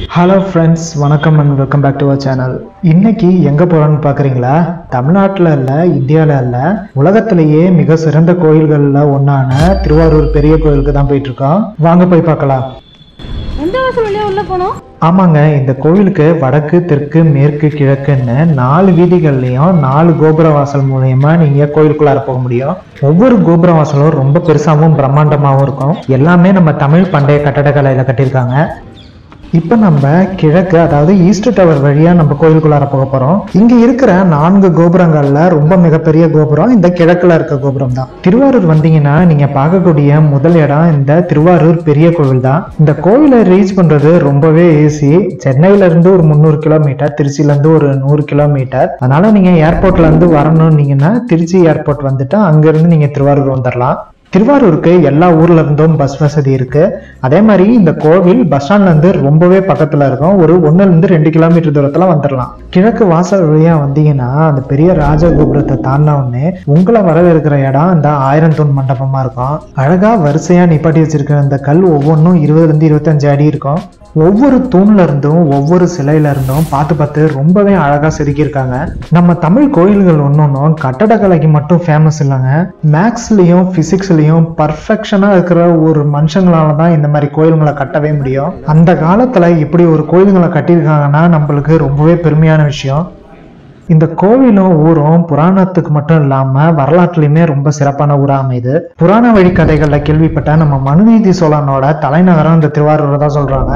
hello friends வணக்கம் and welcome back to our channel இன்னைக்கு எங்கே போகிறோன்னு பார்க்குறீங்களா தமிழ்நாட்டில் இல்லை இந்தியாவில் இல்லை உலகத்திலேயே மிக சிறந்த கோயில்களில் ஒன்றான திருவாரூர் பெரிய கோயிலுக்கு தான் போயிட்டு இருக்கோம் வாங்க போய் பார்க்கலாம் எந்த வாசல் வழியா உள்ள போனோம் ஆமாங்க இந்த கோவிலுக்கு வடக்கு தெற்கு மேற்கு கிழக்குன்னு நாலு வீதிகள்லையும் நாலு கோபுர வாசல் மூலயமா நீங்க கோயிலுக்குள்ளார போக முடியும் ஒவ்வொரு கோபுர வாசலும் ரொம்ப பெருசாகவும் பிரம்மாண்டமாகவும் இருக்கும் எல்லாமே நம்ம தமிழ் பண்டைய கட்டடக்கலையில கட்டியிருக்காங்க இப்போ நம்ம கிழக்கு அதாவது ஈஸ்ட் டவர் வழியா நம்ம கோயிலுக்குள்ளார போக போறோம் இங்க இருக்கிற நான்கு கோபுரங்கள்ல ரொம்ப மிகப்பெரிய கோபுரம் இந்த கிழக்குல இருக்க கோபுரம் தான் திருவாரூர் வந்தீங்கன்னா நீங்க பார்க்கக்கூடிய முதல் இடம் இந்த திருவாரூர் பெரிய கோவில் தான் இந்த கோவிலை ரீச் பண்றது ரொம்பவே ஈஸி சென்னையில இருந்து ஒரு முந்நூறு கிலோமீட்டர் திருச்சியில இருந்து ஒரு நூறு கிலோமீட்டர் அதனால நீங்க ஏர்போர்ட்ல இருந்து வரணும்னீங்கன்னா திருச்சி ஏர்போர்ட் வந்துட்டு அங்க இருந்து நீங்க திருவாரூர் வந்துடலாம் திருவாரூருக்கு எல்லா ஊர்ல இருந்தும் பஸ் வசதி இருக்கு அதே மாதிரி இந்த கோவில் பஸ் ஸ்டாண்ட்ல இருந்து ரொம்பவே பக்கத்துல இருக்கும் ஒரு ஒண்ணுல இருந்து ரெண்டு கிலோமீட்டர் தூரத்துல வந்துடலாம் கிழக்கு வாசல் வழியா வந்தீங்கன்னா அந்த பெரிய ராஜகோபுரத்தை தாண்டின உடனே உங்களை வரவேற்கிற இடம் இந்த ஆயிரம் தூண் மண்டபமா இருக்கும் அழகா வரிசையா நிப்பாட்டி வச்சிருக்கிற அந்த கல் ஒவ்வொன்றும் இருபதுல இருந்து இருபத்தஞ்சு அடி இருக்கும் ஒவ்வொரு தூண்ல இருந்தும் ஒவ்வொரு சிலையில இருந்தும் பார்த்து பார்த்து ரொம்பவே அழகா செதுக்கியிருக்காங்க நம்ம தமிழ் கோயில்கள் ஒன்னொன்னும் கட்டடக்கலைக்கு மட்டும் ஃபேமஸ் இல்லைங்க மேக்ஸ்லயும் பிசிக்ஸ்லயும் பர்ஃபெக்ஷனா இருக்கிற ஒரு மனுஷங்களால தான் இந்த மாதிரி கோயில்களை கட்டவே முடியும் அந்த காலத்துல இப்படி ஒரு கோயில்களை கட்டியிருக்காங்கன்னா நம்மளுக்கு ரொம்பவே பெருமையான விஷயம் இந்த கோவிலும் ஊரும் புராணத்துக்கு மட்டும் இல்லாம வரலாற்றுலயுமே ரொம்ப சிறப்பான ஊரா அமையுது புராண வழி கதைகள்ல கேள்விப்பட்ட நம்ம மனுநீதி சோழனோட தலைநகரம் இந்த திருவாரூர் தான் சொல்றாங்க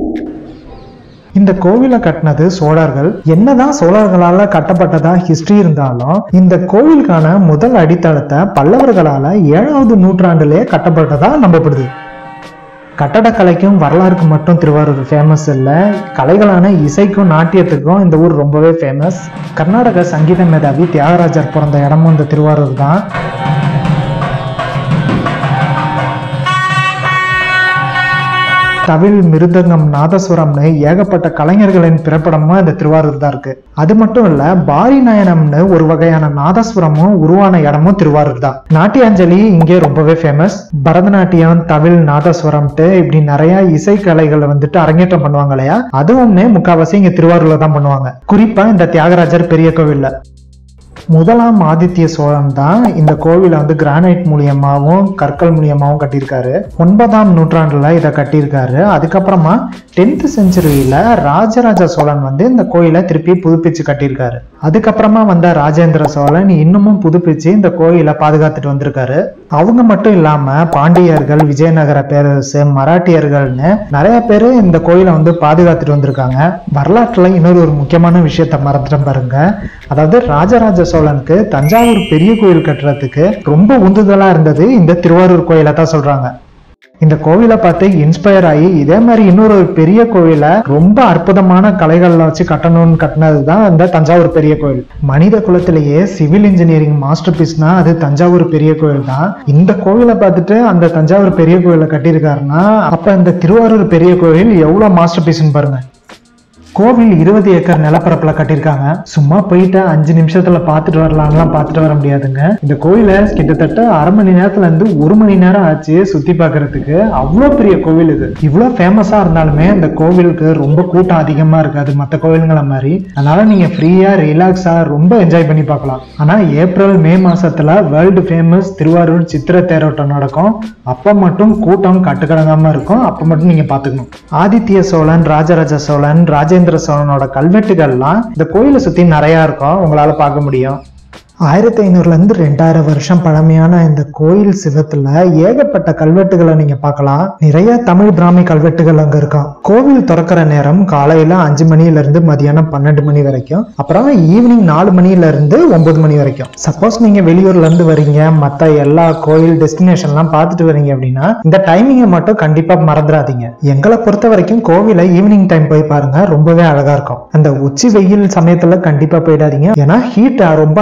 இந்த கோவிலை கட்டினது சோழர்கள் என்னதான் சோழர்களால கட்டப்பட்டதா ஹிஸ்டரி இருந்தாலும் இந்த கோவிலுக்கான முதல் அடித்தளத்தை பல்லவர்களால ஏழாவது நூற்றாண்டுலயே கட்டப்பட்டதா நம்பப்படுது கட்டடக்கலைக்கும் வரலாறுக்கும் மட்டும் திருவாரூர் ஃபேமஸ் இல்லை கலைகளான இசைக்கும் நாட்டியத்துக்கும் இந்த ஊர் ரொம்பவே ஃபேமஸ் கர்நாடக சங்கீத மேதாவி தியாகராஜர் பிறந்த இடமும் இந்த திருவாரூர் தான் தவில் மிருதங்கம் நாதஸ்வரம்னு ஏகப்பட்ட கலைஞர்களின் பிறப்பிடமா இந்த திருவாரூர் தான் இருக்கு அது மட்டும் இல்ல பாரி நயனம்னு ஒரு வகையான நாதஸ்வரமும் உருவான இடமும் திருவாரூர் தான் நாட்டியாஞ்சலி இங்கே ரொம்பவே ஃபேமஸ் பரதநாட்டியம் தவில் நாதஸ்வரம்ட்டு இப்படி நிறைய இசைக்கலைகளை வந்துட்டு அரங்கேற்றம் பண்ணுவாங்க இல்லையா அதுவுமே முக்காவாசி இங்க திருவாரூர்ல தான் பண்ணுவாங்க குறிப்பா இந்த தியாகராஜர் பெரிய கோவில்ல முதலாம் ஆதித்ய சோழன் தான் இந்த கோவிலை வந்து கிரானைட் மூலியமாகவும் கற்கள் மூலியமாகவும் கட்டியிருக்காரு ஒன்பதாம் நூற்றாண்டுல இதை கட்டியிருக்காரு அதுக்கப்புறமா டென்த் செஞ்சுரியில ராஜராஜ சோழன் வந்து இந்த கோயிலை திருப்பி புதுப்பிச்சு கட்டியிருக்காரு அதுக்கப்புறமா வந்த ராஜேந்திர சோழன் இன்னமும் புதுப்பிச்சு இந்த கோயிலை பாதுகாத்துட்டு வந்திருக்காரு அவங்க மட்டும் இல்லாம பாண்டியர்கள் விஜயநகர பேரரசு மராட்டியர்கள்னு நிறைய பேர் இந்த கோயிலை வந்து பாதுகாத்துட்டு வந்திருக்காங்க வரலாற்றுல இன்னொரு ஒரு முக்கியமான விஷயத்த மறந்துட்டேன் பாருங்க அதாவது ராஜராஜ சோழனுக்கு தஞ்சாவூர் பெரிய கோயில் கட்டுறதுக்கு ரொம்ப உந்துதலா இருந்தது இந்த திருவாரூர் கோயிலை தான் சொல்றாங்க இந்த கோவிலை பார்த்து இன்ஸ்பயர் ஆகி இதே மாதிரி இன்னொரு ஒரு பெரிய கோவிலை ரொம்ப அற்புதமான கலைகள்ல வச்சு கட்டணும்னு கட்டினது தான் இந்த தஞ்சாவூர் பெரிய கோயில் மனித குலத்திலேயே சிவில் இன்ஜினியரிங் மாஸ்டர் பீஸ்னா அது தஞ்சாவூர் பெரிய கோயில் தான் இந்த கோவிலை பார்த்துட்டு அந்த தஞ்சாவூர் பெரிய கோயிலை கட்டியிருக்காருன்னா அப்ப இந்த திருவாரூர் பெரிய கோயில் எவ்வளவு மாஸ்டர் பீஸ்ன்னு பாருங்க கோவில் இருபது ஏக்கர் நிலப்பரப்புல கட்டியிருக்காங்க சும்மா போயிட்டு அஞ்சு நிமிஷத்துல பார்த்துட்டு வரலாம்லாம் பார்த்துட்டு வர முடியாதுங்க இந்த கோயிலை கிட்டத்தட்ட அரை மணி நேரத்துல இருந்து ஒரு மணி நேரம் ஆச்சு சுத்தி பார்க்கிறதுக்கு அவ்வளோ பெரிய கோவில் இது இவ்வளோ ஃபேமஸா இருந்தாலுமே இந்த கோவிலுக்கு ரொம்ப கூட்டம் அதிகமா இருக்காது மற்ற கோவிலுங்களை மாதிரி அதனால நீங்க ஃப்ரீயா ரிலாக்ஸா ரொம்ப என்ஜாய் பண்ணி பார்க்கலாம் ஆனா ஏப்ரல் மே மாசத்துல வேர்ல்டு ஃபேமஸ் திருவாரூர் சித்திர தேரோட்டம் நடக்கும் அப்ப மட்டும் கூட்டம் கட்டுக்கடங்காம இருக்கும் அப்ப மட்டும் நீங்க பாத்துக்கணும் ஆதித்ய சோழன் ராஜராஜ சோழன் ராஜேந்திர சோழனோட கல்வெட்டுகள்லாம் இந்த கோயிலை சுத்தி நிறைய இருக்கும் உங்களால பார்க்க முடியும் ஆயிரத்தி ஐநூறுல இருந்து ரெண்டாயிரம் வருஷம் பழமையான இந்த கோயில் சிவத்துல ஏகப்பட்ட கல்வெட்டுகளை நீங்க பார்க்கலாம் நிறைய தமிழ் பிராமி கல்வெட்டுகள் அங்க இருக்கும் கோவில் திறக்கிற நேரம் காலையில அஞ்சு மணில இருந்து மதியானம் பன்னெண்டு மணி வரைக்கும் அப்புறம் ஈவினிங் நாலு மணில இருந்து ஒன்பது மணி வரைக்கும் சப்போஸ் நீங்க வெளியூர்ல இருந்து வரீங்க மத்த எல்லா கோயில் டெஸ்டினேஷன்லாம் பார்த்துட்டு வரீங்க அப்படின்னா இந்த டைமிங்கை மட்டும் கண்டிப்பா மறந்துடாதீங்க எங்களை பொறுத்த வரைக்கும் கோவிலை ஈவினிங் டைம் போய் பாருங்க ரொம்பவே அழகா இருக்கும் அந்த உச்சி வெயில் சமயத்துல கண்டிப்பா போயிடாதீங்க ஏன்னா ஹீட் ரொம்ப அதிகமா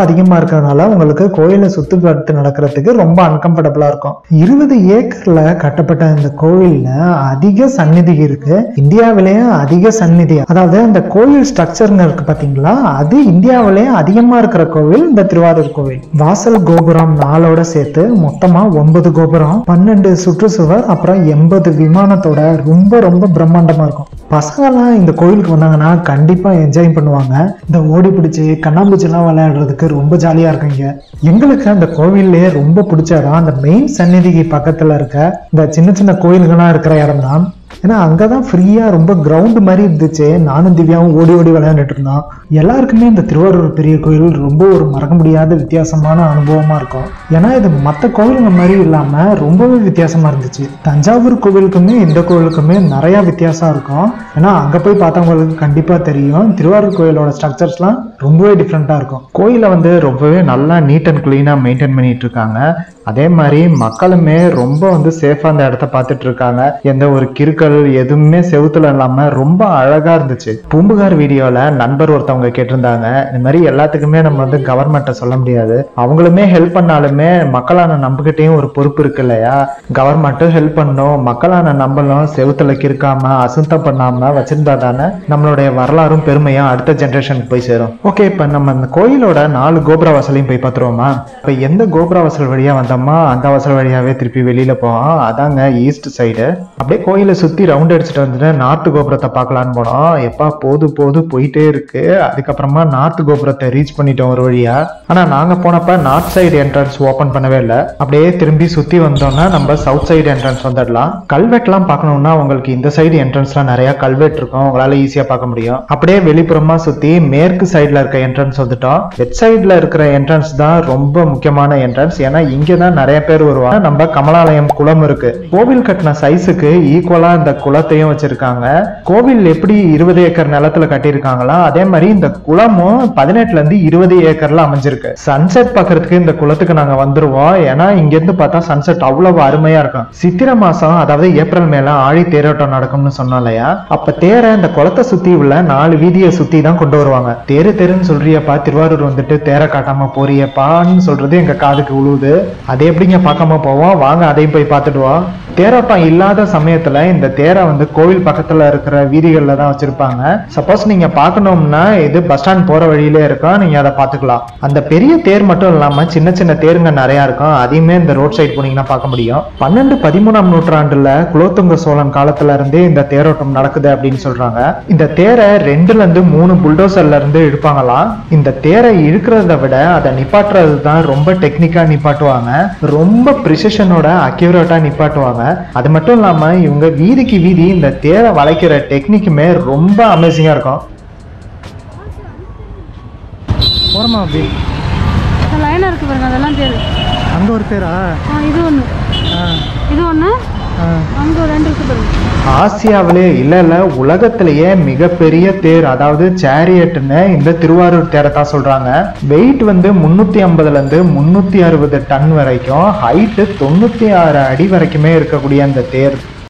இருக்கிறதுனால உங்களுக்கு கோயிலை சுத்தி பார்த்து நடக்கிறதுக்கு ரொம்ப அன்கம்ஃபர்டபுளா இருக்கும் இருபது ஏக்கர்ல கட்டப்பட்ட இந்த கோவில்ல அதிக சந்நிதி இருக்கு இந்தியாவிலேயே அதிக சந்நிதி அதாவது அந்த கோயில் ஸ்ட்ரக்சருங்க இருக்கு பாத்தீங்களா அது இந்தியாவிலேயே அதிகமா இருக்கிற கோவில் இந்த திருவாரூர் கோவில் வாசல் கோபுரம் நாளோட சேர்த்து மொத்தமா ஒன்பது கோபுரம் பன்னெண்டு சுற்றுச்சுவர் அப்புறம் எண்பது விமானத்தோட ரொம்ப ரொம்ப பிரம்மாண்டமா இருக்கும் பசங்கெல்லாம் இந்த கோயிலுக்கு வந்தாங்கன்னா கண்டிப்பா என்ஜாய் பண்ணுவாங்க இந்த ஓடி பிடிச்சி கண்ணாம்பூச்சிலாம் விளையாடுறதுக்கு ரொம்ப ஜாலியா இருக்குங்க எங்களுக்கு அந்த கோவில்லையே ரொம்ப பிடிச்ச இடம் அந்த மெயின் சந்நிதிக்கு பக்கத்துல இருக்க இந்த சின்ன சின்ன கோயில்கள்லாம் இருக்கிற இடம் தான் ஏன்னா அங்கதான் ஃப்ரீயா ரொம்ப கிரவுண்ட் மாதிரி இருந்துச்சு நானும் திவ்யாவும் ஓடி ஓடி விளையாண்டுட்டு இருந்தோம் எல்லாருக்குமே இந்த திருவாரூர் பெரிய கோயில் ரொம்ப ஒரு மறக்க முடியாத வித்தியாசமான அனுபவமா இருக்கும் ஏன்னா இது மற்ற கோவிலுங்க மாதிரி இல்லாம ரொம்பவே வித்தியாசமா இருந்துச்சு தஞ்சாவூர் கோவிலுக்குமே இந்த கோவிலுக்குமே நிறைய வித்தியாசம் இருக்கும் ஏன்னா அங்க போய் பார்த்தவங்களுக்கு கண்டிப்பா தெரியும் திருவாரூர் கோயிலோட ஸ்ட்ரக்சர்ஸ்லாம் ரொம்பவே டிஃப்ரெண்டா இருக்கும் கோயிலை வந்து ரொம்பவே நல்லா நீட் அண்ட் க்ளீனாக மெயின்டைன் பண்ணிட்டு இருக்காங்க அதே மாதிரி மக்களுமே ரொம்ப வந்து சேஃபாக அந்த இடத்த பார்த்துட்டு இருக்காங்க எந்த ஒரு கிறுக்கல் எதுவுமே செவுத்துல இல்லாமல் ரொம்ப அழகாக இருந்துச்சு பூம்புகார் வீடியோவில் நண்பர் ஒருத்தவங்க கேட்டிருந்தாங்க இந்த மாதிரி எல்லாத்துக்குமே நம்ம வந்து கவர்மெண்ட்டை சொல்ல முடியாது அவங்களுமே ஹெல்ப் பண்ணாலுமே மக்களான நம்பகிட்டையும் ஒரு பொறுப்பு இருக்கு இல்லையா கவர்மெண்ட்டும் ஹெல்ப் பண்ணணும் மக்களான நம்மளும் செவுத்துல கிறுக்காம அசுத்தம் பண்ணாம வச்சிருந்தா தானே நம்மளுடைய வரலாறும் பெருமையும் அடுத்த ஜென்ரேஷனுக்கு போய் சேரும் ஓகே இப்போ நம்ம அந்த கோயிலோட நாலு கோபுர வாசலையும் போய் பார்த்துருவோமா இப்போ எந்த கோபுர வாசல் வழியா வந்தோமா அந்த வாசல் வழியாவே திருப்பி வெளியில போவோம் அதாங்க ஈஸ்ட் சைடு அப்படியே கோயிலை சுத்தி ரவுண்ட் அடிச்சுட்டு வந்துட்டு நார்த் கோபுரத்தை பார்க்கலான்னு போனோம் எப்பா போது போது போயிட்டே இருக்கு அதுக்கப்புறமா நார்த் கோபுரத்தை ரீச் பண்ணிட்டோம் ஒரு வழியா ஆனா நாங்க போனப்ப நார்த் சைடு என்ட்ரன்ஸ் ஓபன் பண்ணவே இல்லை அப்படியே திரும்பி சுத்தி வந்தோம்னா நம்ம சவுத் சைடு என்ட்ரன்ஸ் வந்துடலாம் கல்வெட்டுலாம் பார்க்கணும்னா உங்களுக்கு இந்த சைடு என்ட்ரன்ஸ்லாம் நிறைய கல்வெட்டு இருக்கும் உங்களால ஈஸியா பார்க்க முடியும் அப்படியே வெளிப்புறமா சுத்தி மேற்கு சைடுல இருக்க என்ட்ரன்ஸ் வந்துட்டோம் வெஸ்ட் சைடுல இருக்கிற என்ட்ரன்ஸ் தான் ரொம்ப முக்கியமான என்ட்ரன்ஸ் ஏன்னா இங்க தான் நிறைய பேர் வருவாங்க நம்ம கமலாலயம் குளம் இருக்கு கோவில் கட்டின சைஸுக்கு ஈக்குவலா இந்த குளத்தையும் வச்சிருக்காங்க கோவில் எப்படி இருபது ஏக்கர் நிலத்துல கட்டியிருக்காங்களா அதே மாதிரி இந்த குளமும் பதினெட்டுல இருந்து இருபது ஏக்கர்ல அமைஞ்சிருக்கு சன்செட் பார்க்கறதுக்கு இந்த குளத்துக்கு நாங்க வந்துருவோம் ஏன்னா இங்க இருந்து பார்த்தா சன்செட் அவ்வளவு அருமையா இருக்கும் சித்திரை மாசம் அதாவது ஏப்ரல் மேல ஆழி தேரோட்டம் நடக்கும்னு சொன்னோம் இல்லையா அப்ப தேரை இந்த குளத்தை சுத்தி உள்ள நாலு வீதியை சுத்தி தான் கொண்டு வருவாங்க தேரு தெருன்னு சொல்றியப்பா திருவாரூர் வந்துட்டு தேரை காட்டாம போறியப்பான்னு சொல்றது எங்க காதுக்கு உழுவுது அதை எப்படிங்க பார்க்காம போவோம் வாங்க அதையும் போய் பார்த்துடுவோம் தேரோட்டம் இல்லாத சமயத்துல இந்த தேரை வந்து கோவில் பக்கத்துல இருக்கிற வீதிகள்ல தான் வச்சிருப்பாங்க சப்போஸ் நீங்க பார்க்கணும்னா இது பஸ் ஸ்டாண்ட் போற வழியிலே இருக்கும் நீங்க அதை பார்த்துக்கலாம் அந்த பெரிய தேர் மட்டும் இல்லாம சின்ன சின்ன தேருங்க நிறைய இருக்கும் அதையுமே இந்த ரோட் சைடு போனீங்கன்னா பார்க்க முடியும் பன்னெண்டு பதிமூணாம் நூற்றாண்டுல குலோத்துங்க சோழன் காலத்துல இருந்தே இந்த தேரோட்டம் நடக்குது அப்படின்னு சொல்றாங்க இந்த தேரை ரெண்டுல இருந்து மூணு புல்டோசர்ல இருந்து இழுப்பாங்களாம் இந்த தேரை இழுக்கிறத விட அதை நிப்பாட்டுறது தான் ரொம்ப டெக்னிக்கா நிப்பாட்டுவாங்க ரொம்ப ப்ரிசிஷனோட அக்யூரேட்டா நிப்பாட்டுவாங்க அது மட்டும் இல்லாம இவங்க வீதிக்கு வீதி இந்த தேரை வளைக்கிற டெக்னிக்குமே ரொம்ப அமேசிங்கா இருக்கும் போறமா அப்படி லைனாக இருக்கு பாருங்க அதெல்லாம் தேர் அங்க ஒரு பேரா ஆ இது ஒன்று இது ஒன்று அங்கே ஒரு ரெண்டு இருக்கு பாருங்க ஆசியாவிலே இல்ல இல்ல உலகத்திலேயே மிகப்பெரிய தேர் அதாவது சேரியட்னு இந்த திருவாரூர் தேரை தான் சொல்றாங்க வெயிட் வந்து முன்னூத்தி ஐம்பதுல இருந்து முன்னூத்தி அறுபது டன் வரைக்கும் ஹைட்டு தொண்ணூத்தி ஆறு அடி வரைக்குமே இருக்கக்கூடிய அந்த தேர்